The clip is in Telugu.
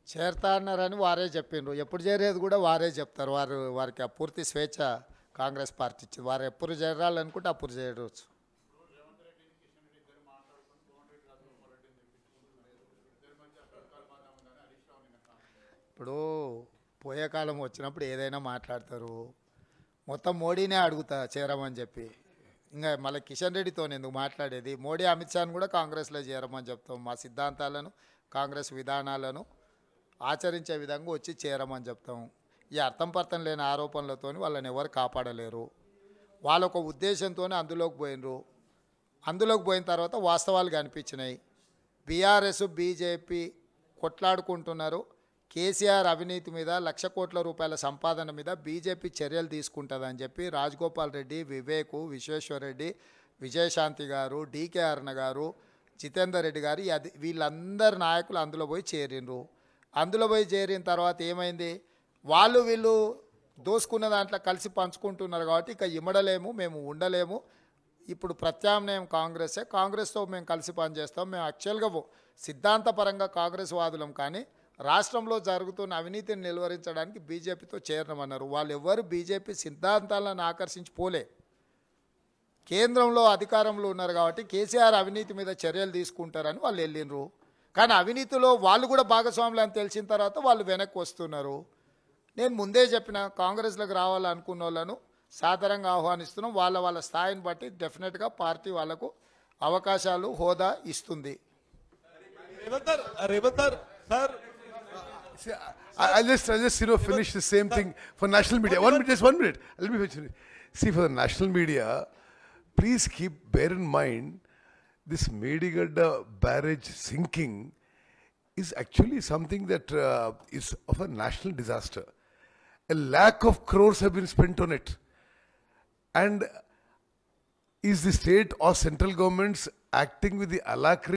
చేరతా అన్నారని వారే చెప్పిండ్రు ఎప్పుడు చేరేది కూడా వారే చెప్తారు వారు వారికి ఆ పూర్తి స్వేచ్ఛ కాంగ్రెస్ పార్టీ ఇచ్చింది వారు ఎప్పుడు చేరాలనుకుంటే అప్పుడు చేరవచ్చు ఇప్పుడు పోయే కాలం వచ్చినప్పుడు ఏదైనా మాట్లాడతారు మొత్తం మోడీనే అడుగుతా చేరమని చెప్పి ఇంకా మళ్ళీ కిషన్ రెడ్డితో ఎందుకు మాట్లాడేది మోడీ అమిత్ షాని కూడా కాంగ్రెస్లో చేరమని చెప్తాం మా సిద్ధాంతాలను కాంగ్రెస్ విధానాలను ఆచరించే విధంగా వచ్చి చేరమని చెప్తాం ఈ అర్థం పర్థం లేని ఆరోపణలతోని వాళ్ళని ఎవరు కాపాడలేరు వాళ్ళ ఒక ఉద్దేశంతో అందులోకి పోయినరు అందులోకి పోయిన తర్వాత వాస్తవాలు కనిపించినాయి బీఆర్ఎస్ బీజేపీ కొట్లాడుకుంటున్నారు కేసీఆర్ అవినీతి మీద లక్ష కోట్ల రూపాయల సంపాదన మీద బీజేపీ చర్యలు తీసుకుంటుందని చెప్పి రాజగోపాల్ రెడ్డి వివేకు విశ్వేశ్వరరెడ్డి విజయశాంతి గారు డీకే అరుణ గారు జితేందర్ రెడ్డి గారు ఈ అది వీళ్ళందరు నాయకులు అందులో పోయి చేరిండ్రు అందులో పోయి చేరిన తర్వాత ఏమైంది వాళ్ళు వీళ్ళు దోసుకున్న దాంట్లో కలిసి పంచుకుంటున్నారు కాబట్టి ఇక ఇమ్మడలేము మేము ఉండలేము ఇప్పుడు ప్రత్యామ్నాయం కాంగ్రెసే కాంగ్రెస్తో మేము కలిసి పనిచేస్తాం మేము యాక్చువల్గా ఓ- సిద్ధాంతపరంగా కాంగ్రెస్ వాదులం కానీ రాష్ట్రంలో జరుగుతున్న అవినీతిని నిలువరించడానికి బీజేపీతో చేరమన్నారు వాళ్ళు ఎవ్వరు బీజేపీ సిద్ధాంతాలను ఆకర్షించి పోలే కేంద్రంలో అధికారంలో ఉన్నారు కాబట్టి కేసీఆర్ అవినీతి మీద చర్యలు తీసుకుంటారని వాళ్ళు వెళ్ళిండ్రు కానీ అవినీతిలో వాళ్ళు కూడా భాగస్వాములు అని తెలిసిన తర్వాత వాళ్ళు వెనక్కి వస్తున్నారు నేను ముందే చెప్పిన కాంగ్రెస్లోకి రావాలనుకున్న వాళ్ళను సాధారణంగా ఆహ్వానిస్తున్నాం వాళ్ళ వాళ్ళ స్థాయిని బట్టి డెఫినెట్గా పార్టీ వాళ్ళకు అవకాశాలు హోదా ఇస్తుంది Revanth sir Revanth sir sir See, I, I'll just, I'll just, you know, finish the same thing for national media. One minute, just one minute. Let me finish. See, for the national media, please keep, bear in mind, this Medigadda barrage sinking is actually something that uh, is of a national disaster. A lakh of crores have been spent on it. And is the state or central governments acting with the alacrity